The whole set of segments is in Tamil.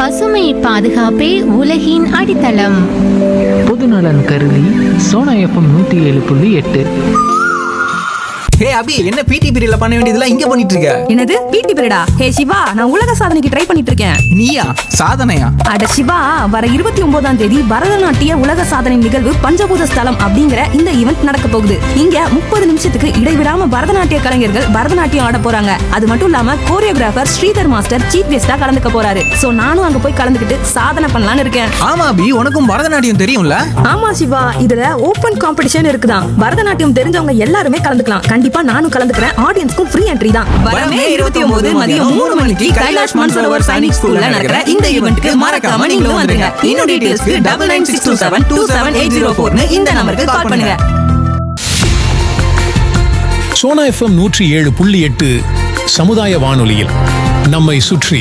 பசுமை பாதுகாப்பே உலகின் அடித்தளம் பொதுநலன் கருதி சோனா எஃப்எம் நூற்றி ஏழு புள்ளி எட்டு ஹே அபி என்ன பிடி பீரியட்ல பண்ண வேண்டியதெல்லாம் இங்க பண்ணிட்டு இருக்க என்னது பிடி பீரியடா ஹே சிவா நான் உலக சாதனைக்கு ட்ரை பண்ணிட்டு இருக்கேன் நீயா சாதனையா அட சிவா வர இருபத்தி ஒன்பதாம் தேதி பரதநாட்டிய உலக சாதனை நிகழ்வு பஞ்சபூத ஸ்தலம் அப்படிங்கிற இந்த ஈவெண்ட் நடக்க போகுது இங்க முப்பது நிமிஷத்துக்கு இடைவிடாம பரதநாட்டிய கலைஞர்கள் பரதநாட்டியம் ஆட போறாங்க அது மட்டும் இல்லாம கோரியோகிராஃபர் ஸ்ரீதர் மாஸ்டர் சீஃப் கெஸ்டா கலந்துக்க போறாரு சோ நானும் அங்க போய் கலந்துக்கிட்டு சாதனை பண்ணலாம்னு இருக்கேன் ஆமா அபி உனக்கும் பரதநாட்டியம் தெரியும்ல ஆமா சிவா இதுல ஓபன் காம்படிஷன் இருக்குதான் பரதநாட்டியம் தெரிஞ்சவங்க எல்லாருமே கலந்துக்கலாம் கண்டிப்பா நானும் கலந்துக்கிறேன் ஆடியன்ஸ்க்கும் ஃப்ரீ என்ட்ரி தான் வரமே இருபத்தி ஒன்பது மதியம் மூணு மணிக்கு கைலாஷ் மான்சரோவர் சைனிக் ஸ்கூல்ல நடக்கிற இந்த ஈவெண்ட்க்கு மறக்காம நீங்களும் வந்துருங்க இன்னும் டீடைல்ஸ்க்கு double nine six two seven two seven eight zero ஃபோர்னு இந்த நம்பருக்கு கால் பண்ணுங்க சோனா எஃப்எம் நூற்றி ஏழு புள்ளி எட்டு சமுதாய வானொலியில் நம்மை சுற்றி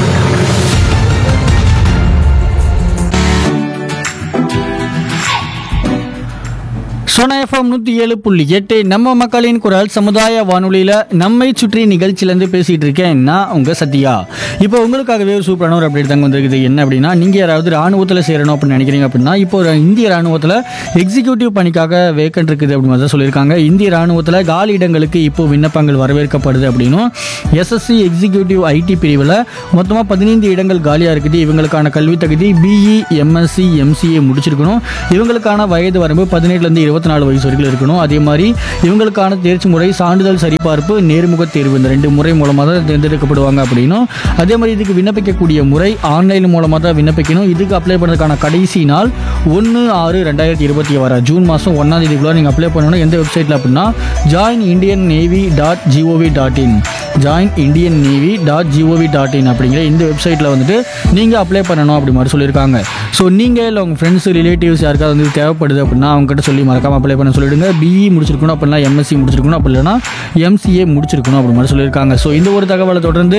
சோனா எஃப்எம் நூற்றி ஏழு புள்ளி எட்டு நம்ம மக்களின் குரல் சமுதாய வானொலியில் நம்மை சுற்றி நிகழ்ச்சியிலேருந்து பேசிகிட்டு இருக்கேன் நான் உங்கள் சத்யா இப்போ உங்களுக்காகவே ஒரு சூப்பரான ஒரு அப்டேட் தாங்க வந்திருக்குது என்ன அப்படின்னா நீங்கள் யாராவது ராணுவத்தில் சேரணும் அப்படின்னு நினைக்கிறீங்க அப்படின்னா இப்போ ஒரு இந்திய ராணுவத்தில் எக்ஸிக்யூட்டிவ் பணிக்காக வேக்கன்ட் இருக்குது அப்படின்னு தான் சொல்லியிருக்காங்க இந்திய ராணுவத்தில் காலி இடங்களுக்கு இப்போ விண்ணப்பங்கள் வரவேற்கப்படுது அப்படின்னும் எஸ்எஸ்சி எக்ஸிக்யூட்டிவ் ஐடி பிரிவில் மொத்தமாக பதினைந்து இடங்கள் காலியாக இருக்குது இவங்களுக்கான கல்வி தகுதி பிஇ எம்எஸ்சி எம்சிஏ முடிச்சிருக்கணும் இவங்களுக்கான வயது வரம்பு பதினேழுலேருந்து இருபத்தி நாலு வயசு வரைக்கும் இருக்கணும் அதே மாதிரி இவங்களுக்கான தேர்ச்சி முறை சான்றிதழ் சரிபார்ப்பு நேர்முக தேர்வு இந்த ரெண்டு முறை மூலமாக தான் தேர்ந்தெடுக்கப்படுவாங்க அப்படின்னும் அதே மாதிரி இதுக்கு விண்ணப்பிக்கக்கூடிய முறை ஆன்லைன் மூலமாக தான் விண்ணப்பிக்கணும் இதுக்கு அப்ளை பண்ணுறதுக்கான கடைசி நாள் ஒன்று ஆறு ரெண்டாயிரத்தி இருபத்தி வர ஜூன் மாதம் ஒன்றாம் தேதிக்குள்ள நீங்கள் அப்ளை பண்ணணும் எந்த வெப்சைட்டில் அப்படின்னா join Indian navy dot GOV dot in join Indian navy dot GOV dot in அப்படிங்கிற இந்த வெப்சைட்டில் வந்துட்டு நீங்கள் அப்ளை பண்ணணும் அப்படி மாதிரி சொல்லியிருக்காங்க ஸோ நீங்கள் இல்லை உங்கள் ஃப்ரெண்ட்ஸ் ரிலேட்டிவ்ஸ் யாருக்காவது வந்து தேவைப்படுது அப்படின்னா அவங்ககிட்ட சொல்லி மறக்காமல் அப்ளை பண்ண சொல்லிடுங்க பிஇ முடிச்சிருக்கணும் அப்படின்னா எம்எஸ்சி முடிச்சிருக்கணும் அப்படி இல்லைன்னா எம்சிஏ முடிச்சிருக்கணும் அப்படி மாதிரி சொல்லியிருக்காங்க ஸோ இந்த ஒரு தகவலை தொடர்ந்து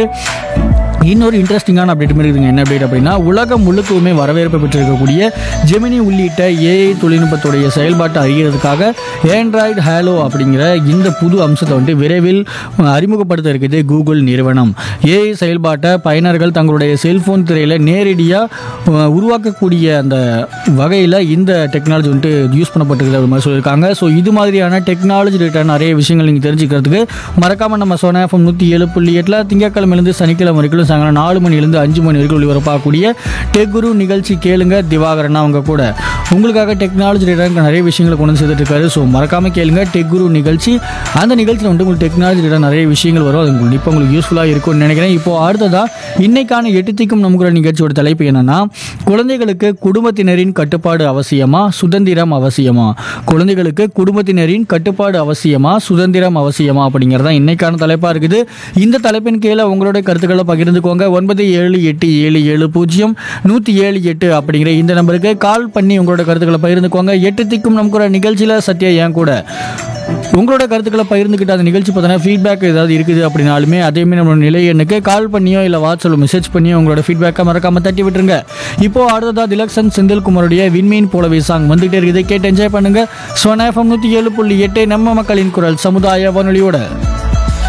இன்னொரு இன்ட்ரெஸ்டிங்கான அப்டேட் மாதிரி இருக்குங்க என்ன அப்டேட் அப்படின்னா உலகம் முழுக்கவுமே வரவேற்பு பெற்றிருக்கக்கூடிய ஜெமினி உள்ளிட்ட ஏஐ தொழில்நுட்பத்துடைய செயல்பாட்டை அறிகிறதுக்காக ஆண்ட்ராய்டு ஹேலோ அப்படிங்கிற இந்த புது அம்சத்தை வந்துட்டு விரைவில் அறிமுகப்படுத்த இருக்குது கூகுள் நிறுவனம் ஏஐ செயல்பாட்டை பயனர்கள் தங்களுடைய செல்போன் திரையில் நேரடியாக உருவாக்கக்கூடிய அந்த வகையில் இந்த டெக்னாலஜி வந்துட்டு யூஸ் பண்ணப்பட்டிருக்குது அப்படி மாதிரி சொல்லியிருக்காங்க ஸோ இது மாதிரியான டெக்னாலஜி ரிலேட்டட் நிறைய விஷயங்கள் நீங்கள் தெரிஞ்சுக்கிறதுக்கு மறக்காமல் நம்ம சோனா எஃப்எம் நூற்றி ஏழு புள்ளி எட்டில் திங்கக்கிழமையிலேருந்து சனிக்கிழமை வரைக்கும் சாயங்காலம் நாலு மணிலேருந்து அஞ்சு மணி வரைக்கும் ஒளிபரப்பாகக்கூடிய டெக் குரு நிகழ்ச்சி கேளுங்க திவாகரன் அவங்க கூட உங்களுக்காக டெக்னாலஜி ரிலேட்டட் நிறைய விஷயங்களை கொண்டு வந்து சேர்த்துட்டு இருக்காரு ஸோ மறக்காமல் கேளுங்க டெக் குரு நிகழ்ச்சி அந்த நிகழ்ச்சியில் வந்துட்டு உங்களுக்கு டெக்னாலஜி ரிலேட்டட் நிறைய விஷயங்கள் வரும் அது உங்களுக்கு இப்போ உங்களுக்கு யூஸ்ஃபுல்லாக இருக்கும்னு நினைக்கிறேன் இப்போ அடுத்ததாக இன்னைக்கான எட்டுத்திக்கும் நமக்குற நிகழ்ச்சியோட தலைப்பு என்னன்னா குழந்தைகளுக்கு குடும்பத்தினரின் கட்டுப்பாடு அவசியமா சுதந்திரம் அவசியமா குழந்தைகளுக்கு குடும்பத்தினரின் கட்டுப்பாடு அவசியமா சுதந்திரம் அவசியமா அப்படிங்கிறது தான் இன்னைக்கான தலைப்பாக இருக்குது இந்த தலைப்பின் கீழே உங்களோட கருத்துக்களை பகிர்ந்துக்கோங்க ஒன்பது ஏழு எட்டு ஏழு ஏழு பூஜ்ஜியம் நூற்றி ஏழு எட்டு அப்படிங்கிற இந்த நம்பருக்கு கால் பண்ணி உங்களோட கருத்துக்களை பகிர்ந்துக்கோங்க எட்டு திக்கும் நமக்குற நிகழ்ச்சியில் சத்யா என் கூட உங்களோட கருத்துக்களை பகிர்ந்துக்கிட்ட அந்த நிகழ்ச்சி பார்த்தோன்னா ஃபீட்பேக் ஏதாவது இருக்குது அப்படின்னாலுமே அதேமாதிரி நம்மளோட நிலை எண்ணுக்கு கால் பண்ணியோ இல்லை வாட்ஸ்அப்பில் மெசேஜ் பண்ணியோ உங்களோட ஃபீட்பேக்கை மறக்காம தட்டி விட்டுருங்க இப்போ அடுத்ததாக திலக்ஷன் செந்தில்குமாருடைய விண்மீன் போலவே சாங் வந்துகிட்டே இருக்குது கேட்டு என்ஜாய் பண்ணுங்க சோனா எஃப்எம் நூற்றி ஏழு புள்ளி எட்டு நம்ம மக்களின் குரல் சமுதாய வானொலியோட